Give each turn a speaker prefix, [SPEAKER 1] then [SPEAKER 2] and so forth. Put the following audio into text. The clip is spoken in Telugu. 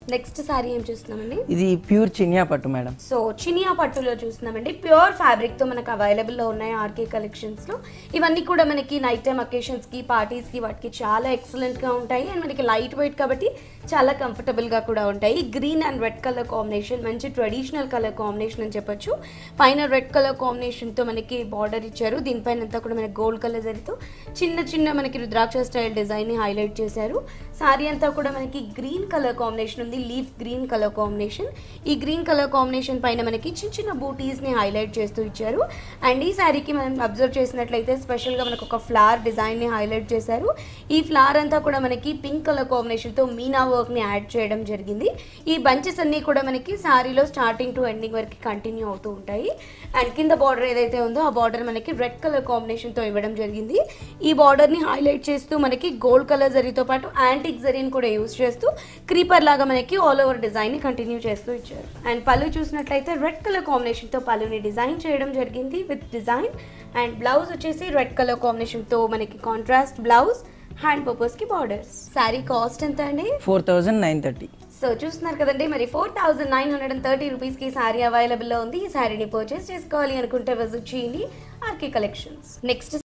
[SPEAKER 1] నెక్స్ట్ సారీ ఏం చూస్తున్నామండి
[SPEAKER 2] ఇది ప్యూర్ చినియా పట్టు మేడం
[SPEAKER 1] సో చినియా పట్టులో చూస్తున్నామండి ప్యూర్ ఫ్యాబ్రిక్తో మనకు అవైలబుల్లో ఉన్నాయి ఆర్కే కలెక్షన్స్లో ఇవన్నీ కూడా మనకి నైట్ టైం అకేషన్స్కి పార్టీస్కి వాటికి చాలా ఎక్సలెంట్గా ఉంటాయి అండ్ మనకి లైట్ వెయిట్ కాబట్టి చాలా కంఫర్టబుల్గా కూడా ఉంటాయి green and red colour combination మంచి ట్రెడిషనల్ కలర్ కాంబినేషన్ అని చెప్పొచ్చు పైన రెడ్ కలర్ కాంబినేషన్తో మనకి బార్డర్ ఇచ్చారు దీనిపైన అంతా కూడా మనకి గోల్డ్ కలర్ జరితో చిన్న చిన్న మనకి రుద్రాక్ష స్టైల్ డిజైన్ని హైలైట్ చేశారు సారీ అంతా కూడా మనకి గ్రీన్ కలర్ కాంబినేషన్ ఉంది లీఫ్ గ్రీన్ కలర్ కాంబినేషన్ ఈ గ్రీన్ కలర్ కాంబినేషన్ పైన మనకి చిన్న చిన్న బూటీస్ని హైలైట్ చేస్తూ ఇచ్చారు అండ్ ఈ శారీకి మనం అబ్జర్వ్ చేసినట్లయితే స్పెషల్గా మనకు ఒక ఫ్లవర్ డిజైన్ని హైలైట్ చేశారు ఈ ఫ్లవర్ అంతా కూడా మనకి పింక్ కలర్ కాంబినేషన్తో మీనా వర్క్ని యాడ్ చేయడం జరిగింది ఈ బంచెస్ అన్నీ కూడా మనకి శారీలో స్టార్టింగ్ టు ఎండింగ్ వరకు కంటిన్యూ అవుతూ ఉంటాయి అండ్ కింద బార్డర్ ఏదైతే ఉందో ఆ బార్డర్ మనకి రెడ్ కలర్ కాంబినేషన్తో ఇవ్వడం జరిగింది ఈ బార్డర్ని హైలైట్ చేస్తూ మనకి గోల్డ్ కలర్ జరీతో పాటు యాంటిక్ జరీని కూడా యూస్ చేస్తూ క్రీపర్ లాగా మనకి ఆల్ ఓవర్ డిజైన్ని కంటిన్యూ చేస్తూ ఇచ్చారు అండ్ పళ్ళు చూసినట్లయితే రెడ్ కలర్ కాంబినేషన్తో పళ్ళుని డిజైన్ చేయడం జరిగింది విత్ డిజైన్ అండ్ బ్లౌజ్ వచ్చేసి రెడ్ కలర్ కాంబినేషన్తో మనకి కాంట్రాస్ట్ బ్లౌజ్ హ్యాండ్ పర్పస్కి బార్డర్స్ శారీ కాస్ట్ ఎంత అండి
[SPEAKER 2] four thousand nine thirty
[SPEAKER 1] so చూస్తున్నారు కదండి మరి four thousand nine hundred and thirty రూపీస్కి శారీ అవైలబుల్లో ఉంది ఈ శారీని పర్చేస్ చేసుకోవాలి అనుకుంటే విజిట్ చేయండి ఆర్కే కలెక్షన్స్ నెక్స్ట్